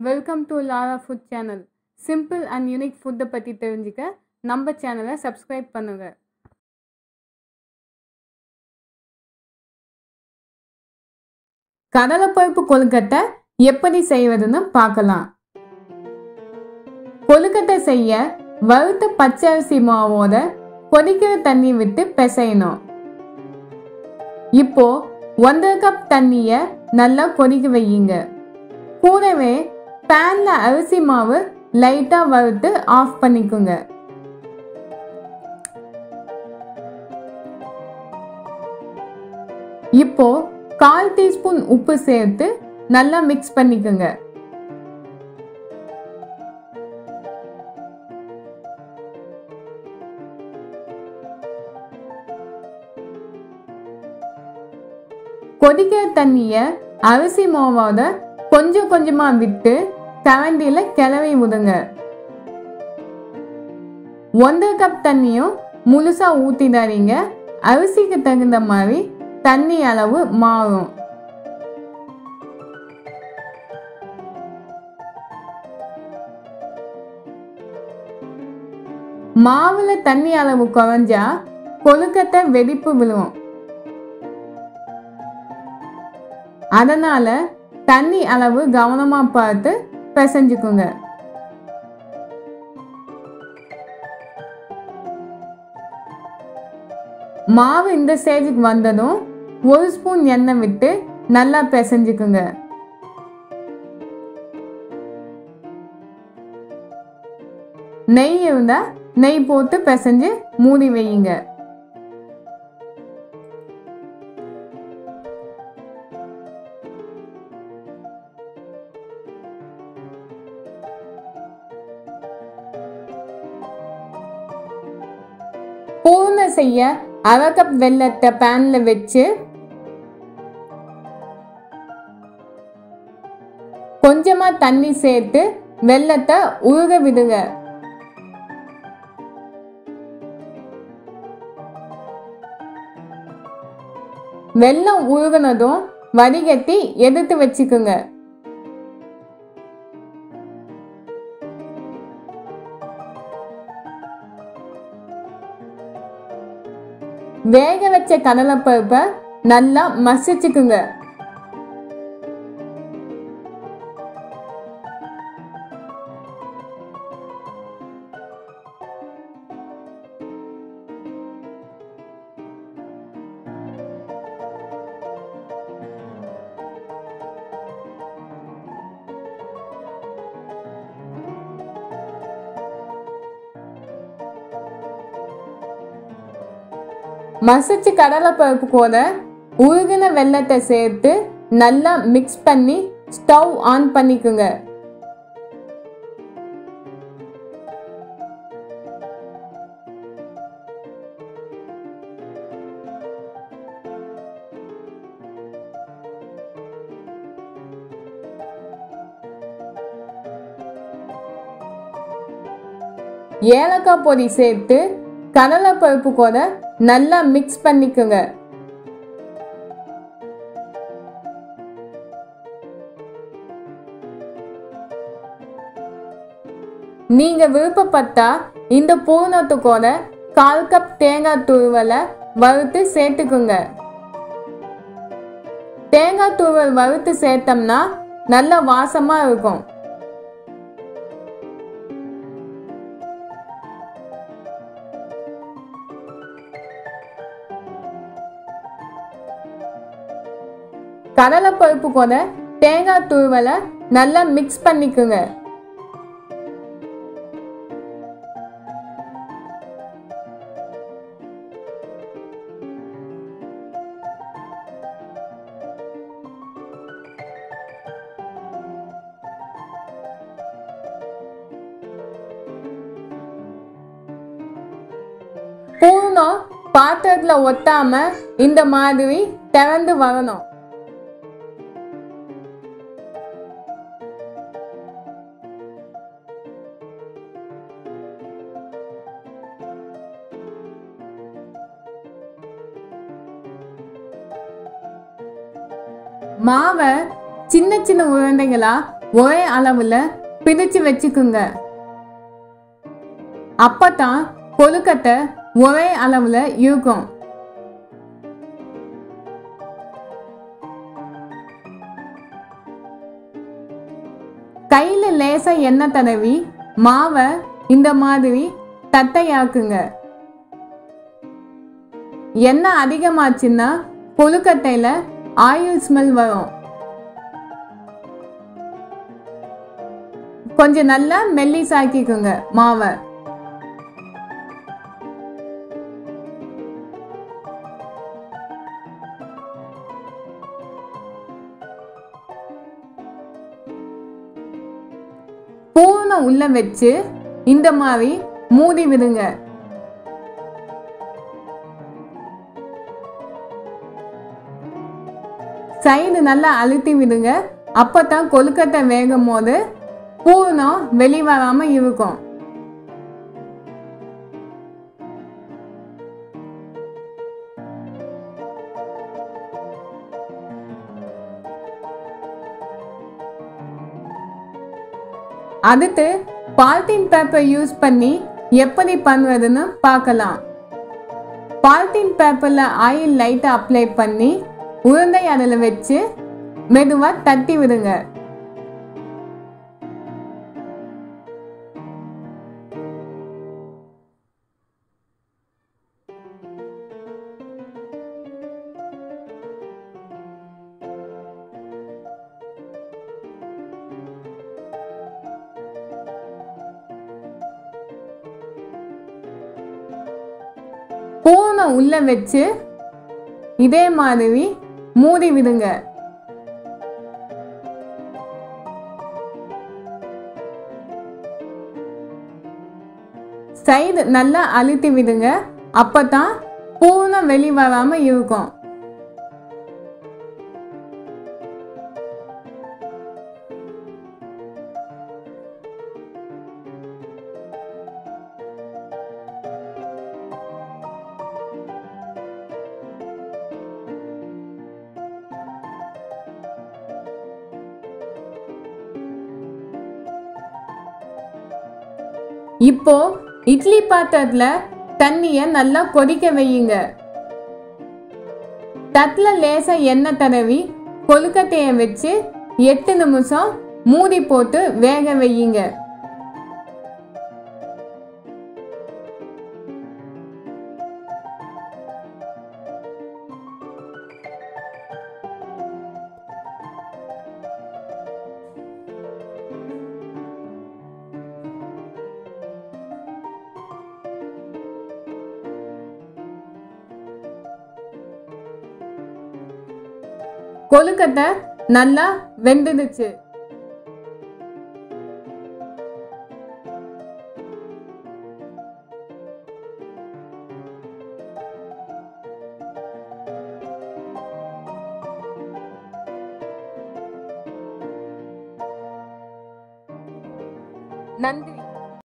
welcome to Lara food channel simple and unique ஃபுட்டை பற்றி தெரிஞ்சுக்க நம்ம சேனலை சப்ஸ்கிரைப் பண்ணுங்க கடலைப்பருப்பு கொழுக்கட்டை எப்படி செய்வதுன்னு பார்க்கலாம் கொழுக்கட்டை செய்ய வறுத்த பச்சரிசி மாவோட கொதிக்கிற தண்ணி விட்டு பிசையணும் இப்போ ஒன்றரை கப் தண்ணிய நல்லா கொதிக்க வையுங்க கூடவே பேன்ல அரிசி மாவு லைட்டா வறுத்து ஆஃப் பண்ணிக்கோங்க இப்போ கால் டீஸ்பூன் உப்பு சேர்த்து நல்லா மிக்ஸ் பண்ணிக்கோங்க கொதிக்கிற தண்ணிய அரிசி மாவோட கொஞ்சம் கொஞ்சமா விட்டு கரண்டியில கிளறி விடுங்க ஒன்றரை கப் தண்ணியும் முழுசா ஊத்திடாதீங்க அரிசிக்கு தகுந்த மாதிரி தண்ணி அளவு மாறும் மாவுல தண்ணி அளவு குறைஞ்சா கொழுக்கட்டை வெடிப்பு விழுவும் அதனால தண்ணி அளவு கவனமா பார்த்து பிசைஞ்சுக்குங்க மாவு இந்த ஸ்டேஜுக்கு வந்ததும் ஒரு ஸ்பூன் எண்ணெய் விட்டு நல்லா பிசைஞ்சுக்குங்க நெய் இருந்தா நெய் போட்டு பிசைஞ்சு மூடி வையுங்க பூர்ண செய்ய அரை கப் வெள்ளத்தை பேன்ல வச்சு கொஞ்சமா தண்ணி சேர்த்து வெள்ளத்தை உருக விடுங்க வெள்ளம் உருகுனதும் வடிகட்டி எடுத்து வச்சுக்குங்க வேக வச்ச கடலைப்பருப்பை நல்லா மசிச்சுக்குங்க மசிச்சு கடலைப்பருப்பு கூட உருகின வெள்ளத்தை சேர்த்து நல்லா மிக்ஸ் பண்ணி ஸ்டவ் ஆன் பண்ணிக்குங்க ஏலக்காய் பொடி சேர்த்து கடலைப்பருப்பு கூட நல்லா மிக்ஸ் பண்ணிக்கோங்க நீங்க விருப்பப்பட்டா இந்த பூர்ணத்துக்கோட கால் கப் தேங்காய் துருவலை வறுத்து சேர்த்துக்குங்க தேங்காய் துருவல் வறுத்து சேர்த்தோம்னா நல்ல வாசமா இருக்கும் கடலைப்பருப்பு கூட தேங்காய் துருவலை நல்லா மிக்ஸ் பண்ணிக்குங்க பூர்ணம் பாத்திரத்துல ஒட்டாம இந்த மாதிரி திறந்து வரணும் மாவை சின்ன சின்ன உருண்டைகளா ஒரே அளவுல பிரிச்சு வச்சுக்குங்க அப்பதான் கொழுக்கட்டை ஒரே அளவுல இருக்கும் கையில லேசா எண்ணெய் தடவி மாவை இந்த மாதிரி தட்டையாக்குங்க எண்ணெய் அதிகமாச்சுன்னா கொழுக்கட்டையில ஆயில் ஸ்மெல் வரும் கொஞ்சம் நல்லா மெல்லிசாக்கிக்குங்க மாவை பூனை உள்ள வச்சு இந்த மாதிரி மூடி விடுங்க சைடு நல்லா அழுத்தி விடுங்க அப்பதான் கொழுக்கட்டை வேகும் போது பூர்ணம் வெளி வராம இருக்கும் அடுத்து பால்டீன் பேப்பர் யூஸ் பண்ணி எப்படி பண்ணுவதுன்னு பார்க்கலாம் பால்டீன் பேப்பர்ல ஆயில் லைட்டா அப்ளை பண்ணி உருண்டை அதில் வச்சு மெதுவா தட்டி விடுங்க பூனை உள்ள வச்சு இதே மாதிரி மூடி விடுங்க சைடு நல்லா அழுத்தி விடுங்க அப்பதான் பூனை வெளி வராம இருக்கும் இப்போ இட்லி பாத்திரத்துல தண்ணிய நல்லா கொதிக்க வையுங்க தட்டுல லேசா எண்ணெய் தடவி கொழுக்கட்டைய வச்சு எட்டு நிமிஷம் மூடி போட்டு வேக வையுங்க கொழுக்கட்டை நல்லா வெந்துடுச்சு நன்றி